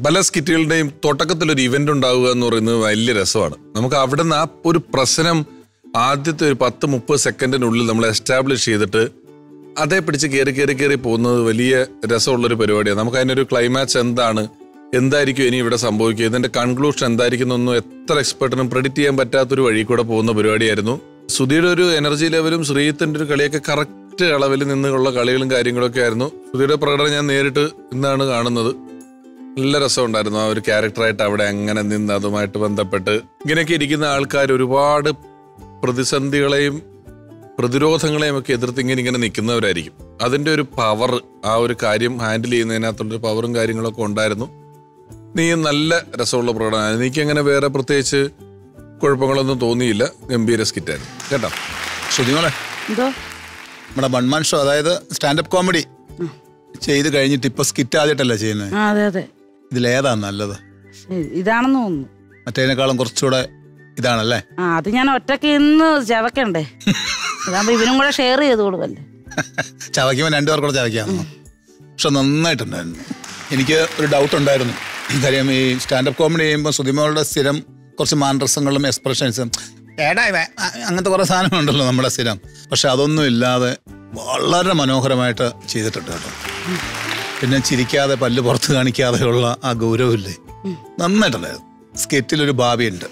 പല സ്കിറ്റുകളുടെയും തുടക്കത്തിൽ ഒരു ഇവന്റ് ഉണ്ടാവുക എന്ന് പറയുന്നത് വലിയ രസമാണ് നമുക്ക് അവിടെ നിന്ന് ആ ഒരു പ്രശ്നം ആദ്യത്തെ ഒരു പത്ത് മുപ്പത് സെക്കൻഡിനുള്ളിൽ നമ്മൾ എസ്റ്റാബ്ലിഷ് ചെയ്തിട്ട് അതേ പിടിച്ച് കയറി കയറി കയറി പോകുന്നത് വലിയ രസമുള്ളൊരു പരിപാടിയാണ് നമുക്ക് അതിനൊരു ക്ലൈമാക്സ് എന്താണ് എന്തായിരിക്കും ഇനി ഇവിടെ സംഭവിക്കുക ഇതിന്റെ കൺക്ലൂഷൻ എന്തായിരിക്കും എന്നൊന്നും എത്ര എക്സ്പെർട്ടിനും പ്രെഡിക്റ്റ് ചെയ്യാൻ പറ്റാത്തൊരു വഴി കൂടെ പോകുന്ന പരിപാടിയായിരുന്നു സുധിയുടെ ഒരു എനർജി ലെവലും ശ്രീജിത്തിന്റെ ഒരു കളിയൊക്കെ കറക്റ്റ് അളവിൽ നിന്നുള്ള കളികളും കാര്യങ്ങളൊക്കെ ആയിരുന്നു സുധിയുടെ പ്രകടനം ഞാൻ നേരിട്ട് ഇന്നാണ് കാണുന്നത് നല്ല രസമുണ്ടായിരുന്നു ആ ഒരു ക്യാരക്ടറായിട്ട് അവിടെ അങ്ങനെ നിന്ന് അതുമായിട്ട് ബന്ധപ്പെട്ട് ഇങ്ങനെയൊക്കെ ഇരിക്കുന്ന ആൾക്കാർ ഒരുപാട് പ്രതിസന്ധികളെയും പ്രതിരോധങ്ങളെയും ഒക്കെ എതിർത്ത് ഇങ്ങനെ ഇങ്ങനെ നിൽക്കുന്നവരായിരിക്കും അതിന്റെ ഒരു പവർ ആ ഒരു കാര്യം ഹാൻഡിൽ ചെയ്യുന്നതിനകത്തുള്ളൊരു പവറും കാര്യങ്ങളൊക്കെ ഉണ്ടായിരുന്നു നീ നല്ല രസമുള്ള പ്രകടനമാണ് എനിക്കങ്ങനെ വേറെ പ്രത്യേകിച്ച് കുഴപ്പങ്ങളൊന്നും തോന്നിയില്ല ഗംഭീര സ്കിറ്റായിരുന്നു കേട്ടോ ശ്രുതിമോളെ എന്തോ നമ്മുടെ വൺമാൻ ഷോ അതായത് സ്റ്റാൻഡപ്പ് കോമഡി ചെയ്ത് കഴിഞ്ഞിട്ട് ഇപ്പൊ സ്കിറ്റ് ആദ്യമായിട്ടല്ലേ ചെയ്യുന്നത് ആ അതെ അതെ ഇതിലേതാ നല്ലത് ഇ- ഇതാണെന്ന് തോന്നുന്നു മറ്റേതിനേക്കാളും കുറച്ചുകൂടെ ഇതാണല്ലേ ആ അത് ഞാൻ ഒറ്റയ്ക്ക് ഇന്ന് ചവക്കണ്ടേ അതാകുമ്പോ ഇവനും കൂടെ ഷെയർ ചെയ്ത് കൊടുക്കല്ലേ ചവയ്ക്കുമ്പോൾ രണ്ടുപേർ കൂടെ ചവയ്ക്കാമോ പക്ഷെ നന്നായിട്ടുണ്ടായിരുന്നു എനിക്ക് ഒരു ഡൗട്ട് ഉണ്ടായിരുന്നു കാര്യം ഈ സ്റ്റാൻഡപ്പ് കോമഡി ചെയ്യുമ്പോൾ സുതിമോളുടെ സ്ഥിരം കുറച്ച് മാനരസങ്ങളും എക്സ്പ്രഷൻസും ഏടാ ഇവ അ- അങ്ങനത്തെ കുറേ സാധനങ്ങളുണ്ടല്ലോ നമ്മുടെ സ്ഥിരം പക്ഷെ അതൊന്നും ഇല്ലാതെ വളരെ മനോഹരമായിട്ട് ചെയ്തിട്ടുണ്ട് കേട്ടോ പിന്നെ ചിരിക്കാതെ പല്ല് പുറത്ത് കാണിക്കാതെയുള്ള ആ ഗൗരവമില്ലേ നന്നായിട്ടുണ്ടായിരുന്നു സ്കെറ്റിലൊരു ഭാവിയുണ്ട്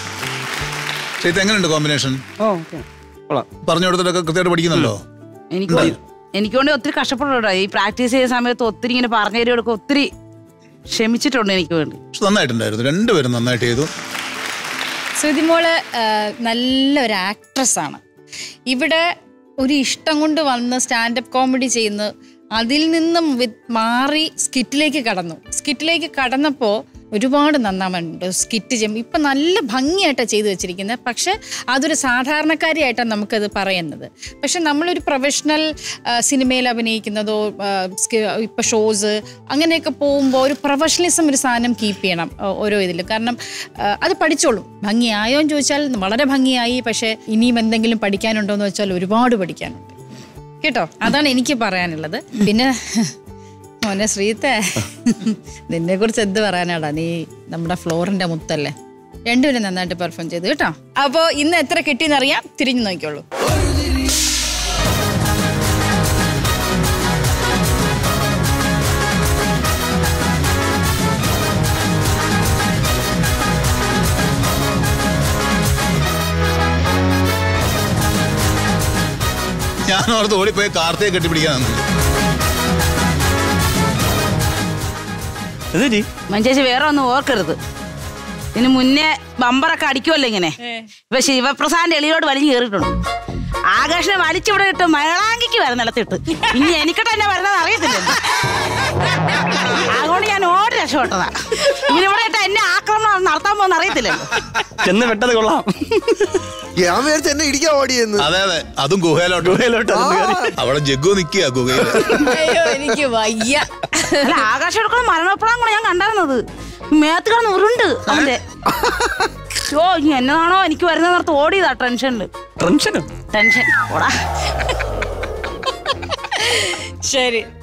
പക്ഷെ ഇത് എങ്ങനെയുണ്ട് കോമ്പിനേഷൻ ഓ ഓക്കെ കൊള്ളാം പറഞ്ഞു കൊടുത്തിട്ടൊക്കെ കൃത്യമായിട്ട് പഠിക്കുന്നുണ്ടോ എനിക്ക് വേണ്ടി- എനിക്ക് വേണ്ടി ഒത്തിരി കഷ്ടപ്പെട്ടോ ഈ പ്രാക്ടീസ് ചെയ്യുന്ന സമയത്ത് ഒത്തിരി ഇങ്ങനെ പറഞ്ഞു തരും കൊടുക്കും ഒത്തിരി ക്ഷമിച്ചിട്ടുണ്ട് എനിക്ക് വേണ്ടി പക്ഷെ നന്നായിട്ടുണ്ടായിരുന്നു രണ്ടുപേരും നന്നായിട്ട് ചെയ്തു ശ്രുതിമോള് ആ, നല്ല ഒരു ആക്ട്രസ് ആണ് ഇവിടെ ഒരു ഇഷ്ടം കൊണ്ട് വന്ന് സ്റ്റാൻഡപ്പ് കോമഡി ചെയ്യുന്നു അതിൽ നിന്നും വി- മാറി സ്കിറ്റിലേക്ക് കടന്നു സ്കിറ്റിലേക്ക് കടന്നപ്പോൾ ഒരുപാട് നന്നാവുന്നുണ്ട് സ്കിറ്റ് ചെയ്യുമ്പോൾ ഇപ്പം നല്ല ഭംഗിയായിട്ടാണ് ചെയ്തു വെച്ചിരിക്കുന്നത് പക്ഷെ അതൊരു സാധാരണക്കാരിയായിട്ടാണ് നമുക്കത് പറയുന്നത് പക്ഷെ നമ്മളൊരു പ്രൊഫഷണൽ സിനിമയിൽ അഭിനയിക്കുന്നതോ ഇപ്പം ഷോസ് അങ്ങനെയൊക്കെ പോകുമ്പോൾ ഒരു പ്രൊഫഷണലിസം ഒരു സാധനം കീപ്പ് ചെയ്യണം ആ, ഓരോ ഇതിലും കാരണം ആ, അത് പഠിച്ചോളും ഭംഗിയായോ എന്ന് ചോദിച്ചാൽ വളരെ ഭംഗിയായി പക്ഷേ ഇനിയും എന്തെങ്കിലും പഠിക്കാനുണ്ടോ എന്ന് വെച്ചാൽ ഒരുപാട് പഠിക്കാനുണ്ട് കേട്ടോ അതാണ് എനിക്ക് പറയാനുള്ളത് പിന്നെ മോനെ ശ്രീത്തെ നിന്നെ കുറിച്ച് എന്ത് പറയാനാടാ നീ നമ്മുടെ ഫ്ലോറിന്റെ മുത്തല്ലേ രണ്ടുപേരും നന്നായിട്ട് പെർഫോം ചെയ്തു കേട്ടോ അപ്പോൾ ഇന്ന് എത്ര കിട്ടിയെന്നറിയാം തിരിഞ്ഞു നോക്കിക്കോളൂ ഞാൻ ഓർത്ത് ഓടിപ്പോയി കാർത്തിയെ കെട്ടിപ്പിടിക്കാൻ എന്തേറ്റി മഞ്ചേച്ചി വേറെ ഒന്നും ഓർക്കരുത് ഇതിന് മുന്നേ ബമ്പറൊക്കെ അടിക്കുമല്ലോ ഇങ്ങനെ ഇപ്പൊ ശിവപ്രസാദിന്റെ എളിയോട് വലിഞ്ഞു കയറിയിട്ടുണ്ട് ആകാശനെ വലിച്ചിവിടെ ഇട്ട് മേളാങ്കിക്ക് വരെ നിലത്തിട്ട് ഇനി എനിക്കിട്ട് എന്നെ വരുന്നത് അറിയത്തില്ലല്ലോ അതുകൊണ്ട് ഞാൻ ഓടി രക്ഷപ്പെട്ടതാ ഇനി ഇവിടെ ഇട്ട് എന്നെ ആക്രമണം നടത്താൻ പോകുന്ന അറിയത്തില്ലല്ലോ ചെന്ന് വെട്ടത് കൊള്ളാം ഞാൻ വിചാരിച്ച എന്നെ ഇടിക്കാൻ ഓടിയെന്ന് അതെ അതെ അതും ഗുഹയിലോട്ട് ഗുഹയിലോട്ട് അതൊന്ന് കയറി. അവിടെ ജഗ്ഗു നിക്കുക ഗുഹയിൽ അയ്യോ എനിക്ക് വയ്യ അല്ല ആകാശം എടുക്കുന്ന മരണപ്പെടാൻ കൂടെ ഞാൻ കണ്ടായിരുന്നത് മേത്ത് കിടന്ന് ഉരുണ്ട് അവന്റെ ഓ ഇനി എന്നതാണോ എനിക്ക് വരുന്ന നേരത്ത് ഓടിയതാ ടെൻഷനില് ടെൻഷനോ ടെൻഷൻ ഓടാ ശരി